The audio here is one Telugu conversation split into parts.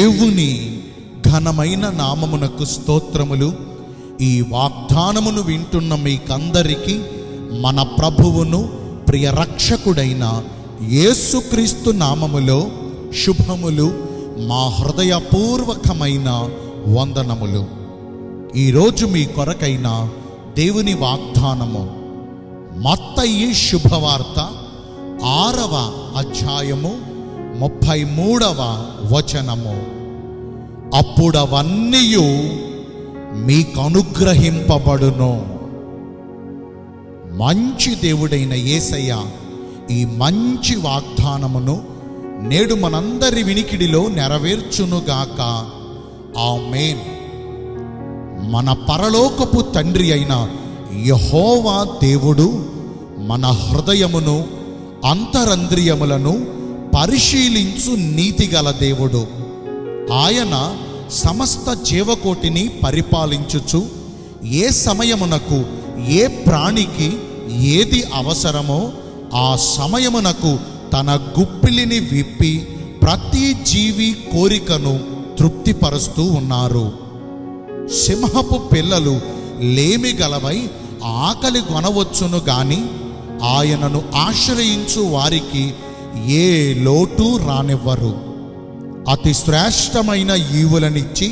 దేవుని ఘనమైన నామమునకు స్తోత్రములు ఈ వాగ్దానమును వింటున్న మీకందరికీ మన ప్రభువును ప్రియ రక్షకుడైన యేసుక్రీస్తు నామములో శుభములు మా హృదయపూర్వకమైన వందనములు ఈరోజు మీ కొరకైన దేవుని వాగ్దానము మత్తయి శుభవార్త ఆరవ అధ్యాయము ముప్పై మూడవ వచనము అప్పుడవన్నీయు మీకు అనుగ్రహింపబడును మంచి దేవుడైన యేసయ్య ఈ మంచి వాగ్దానమును నేడు మనందరి వినికిడిలో నెరవేర్చునుగాక ఆమేన్ మన పరలోకపు తండ్రి అయిన యహోవా దేవుడు మన హృదయమును అంతరంద్రియములను పరిశీలించు నీతిగల దేవుడు ఆయన సమస్త జీవకోటిని పరిపాలించుచు ఏ సమయమునకు ఏ ప్రాణికి ఏది అవసరమో ఆ సమయమునకు తన గుప్పిలిని విప్పి ప్రతి జీవి కోరికను తృప్తిపరుస్తూ ఉన్నారు సింహపు పిల్లలు లేమి గలవై ఆకలి కొనవచ్చును గాని ఆయనను ఆశ్రయించు వారికి ఏ లోటు రానివ్వరు అతి శ్రేష్టమైన ఈవులనిచ్చి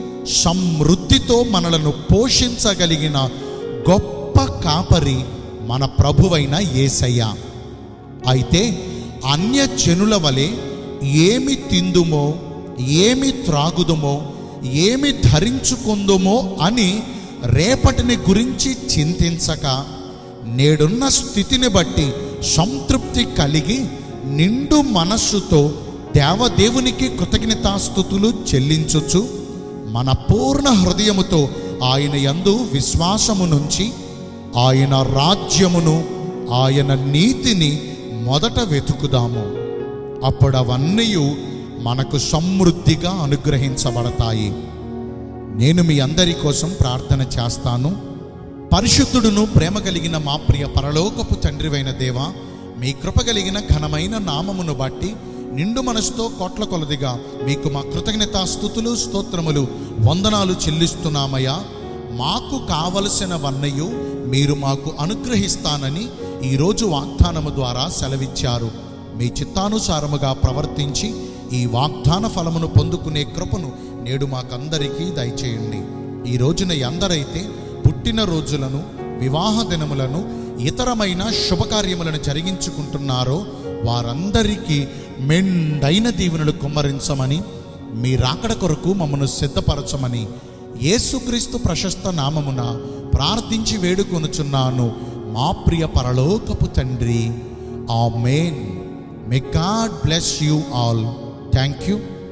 సమృద్ధితో మనలను పోషించగలిగిన గొప్ప కాపరి మన ప్రభువైన యేసయ్య అయితే అన్య జనుల వలె ఏమి తిందుమో ఏమి త్రాగుదుమో ఏమి ధరించుకుందుమో అని రేపటిని గురించి చింతించక నేడున్న స్థితిని బట్టి సంతృప్తి కలిగి నిండు మనస్సుతో దేవదేవునికి కృతజ్ఞతాస్థుతులు చెల్లించుచు మన పూర్ణ హృదయముతో ఆయన యందు విశ్వాసము నుంచి ఆయన రాజ్యమును ఆయన నీతిని మొదట వెతుకుదాము అప్పుడు అవన్నీ మనకు సమృద్ధిగా అనుగ్రహించబడతాయి నేను మీ అందరి కోసం ప్రార్థన చేస్తాను పరిశుద్ధుడును ప్రేమ కలిగిన మా ప్రియ పరలోకపు తండ్రివైన దేవ మీ కృప కలిగిన ఘనమైన నామమును బట్టి నిండు మనసుతో కోట్ల కొలదిగా మీకు మా కృతజ్ఞతా స్థుతులు స్తోత్రములు వందనాలు చెల్లిస్తున్నామయ్యా మాకు కావలసినవన్నయు మీరు మాకు అనుగ్రహిస్తానని ఈరోజు వాగ్దానము ద్వారా సెలవిచ్చారు మీ చిత్తానుసారముగా ప్రవర్తించి ఈ వాగ్దాన ఫలమును పొందుకునే కృపను నేడు మాకందరికీ దయచేయండి ఈ రోజున ఎందరైతే పుట్టిన రోజులను వివాహ దినములను ఇతరమైన శుభకార్యములను జరిగించుకుంటున్నారో వారందరికీ మెండైన దీవెనలు కుమ్మరించమని మీ రాకడ కొరకు మమ్మను సిద్ధపరచమని యేసుక్రీస్తు ప్రశస్త నామమున ప్రార్థించి వేడుకొనుచున్నాను మా ప్రియ పరలోకపు తండ్రి amen may God bless you all thank you